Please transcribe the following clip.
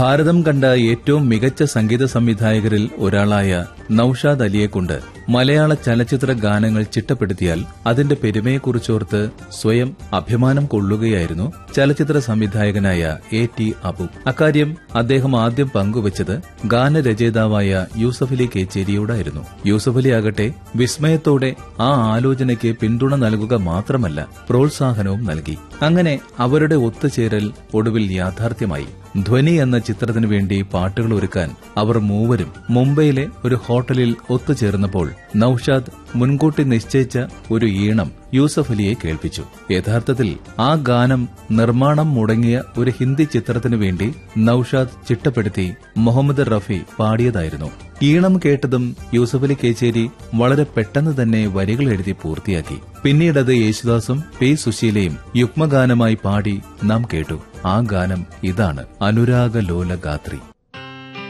ഭാരതം കണ്ട ഏറ്റവും മികച്ച സംഗീത സംവിധായകരിൽ ഒരാളായ നൌഷാദ് അലിയെക്കൊണ്ട് മലയാള ചലച്ചിത്ര ഗാനങ്ങൾ ചിട്ടപ്പെടുത്തിയാൽ അതിന്റെ പെരുമയെക്കുറിച്ചോർത്ത് സ്വയം അഭിമാനം കൊള്ളുകയായിരുന്നു ചലച്ചിത്ര സംവിധായകനായ എ ടി അബു അക്കാര്യം അദ്ദേഹം ആദ്യം പങ്കുവച്ചത് ഗാനരചയിതാവായ യൂസഫ് അലി കേച്ചേരിയോടായിരുന്നു യൂസഫ് അലി ആകട്ടെ വിസ്മയത്തോടെ ആ ആലോചനയ്ക്ക് പിന്തുണ നൽകുക മാത്രമല്ല പ്രോത്സാഹനവും നൽകി അങ്ങനെ അവരുടെ ഒത്തുചേരൽ ഒടുവിൽ യാഥാർത്ഥ്യമായി ധ്വനി എന്ന ചിത്രത്തിനു വേണ്ടി പാട്ടുകൾ ഒരുക്കാൻ അവർ മൂവരും മുംബൈയിലെ ഒരു ഹോട്ടലിൽ ഒത്തുചേർന്നപ്പോൾ നൌഷാദ് മുൻകൂട്ടി നിശ്ചയിച്ച ഒരു ഈണം യൂസഫ് അലിയെ കേൾപ്പിച്ചു യഥാർത്ഥത്തിൽ ആ ഗാനം നിർമ്മാണം മുടങ്ങിയ ഒരു ഹിന്ദി ചിത്രത്തിനു വേണ്ടി നൌഷാദ് ചിട്ടപ്പെടുത്തി മുഹമ്മദ് റഫി പാടിയതായിരുന്നു ഈണം കേട്ടതും യൂസഫ് അലി കേച്ചേരി വളരെ പെട്ടെന്ന് തന്നെ വരികൾ എഴുതി പൂർത്തിയാക്കി പിന്നീടത് യേശുദാസും പി സുശീലയും യുഗ്മഗാനമായി പാടി നാം കേട്ടു ആ ഗാനം ഇതാണ് അനുരാഗലോല ഗാത്രി